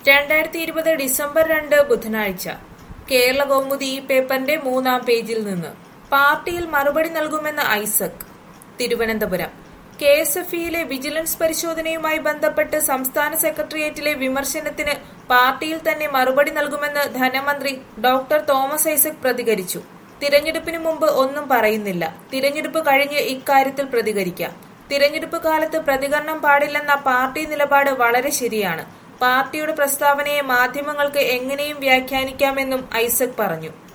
രണ്ടായിരത്തി ഇരുപത് ഡിസംബർ രണ്ട് ബുധനാഴ്ച കേരള കൗമുദി ഈ പേപ്പറിന്റെ മൂന്നാം പേജിൽ നിന്ന് പാർട്ടിയിൽ മറുപടി നൽകുമെന്ന് Isaac Thiruvananthapuram K S F ഇയിലെ വിജിലൻസ് പരിശോധനയുമായി ബന്ധപ്പെട്ട് സംസ്ഥാന സെക്രട്ടേറിയറ്റിലെ വിമർശനത്തിന് പാർട്ടിയിൽ തന്നെ മറുപടി നൽകുമെന്ന് ധനമന്ത്രി ഡോക്ടർ തോമസ് ഐസക് പ്രതികരിച്ചു തിരഞ്ഞെടുപ്പിന് മുമ്പ് ഒന്നും പറയുന്നില്ല തിരഞ്ഞെടുപ്പ് കഴിഞ്ഞ് ഇക്കാര്യത്തിൽ പ്രതികരിക്കാം തിരഞ്ഞെടുപ്പ് കാലത്ത് പ്രതികരണം പാടില്ലെന്ന പാർട്ടി നിലപാട് വളരെ ശരിയാണ് പാർട്ടിയുടെ പ്രസ്താവനയെ മാധ്യമങ്ങൾക്ക് എങ്ങനെയും വ്യാഖ്യാനിക്കാമെന്നും ഐസക് പറഞ്ഞു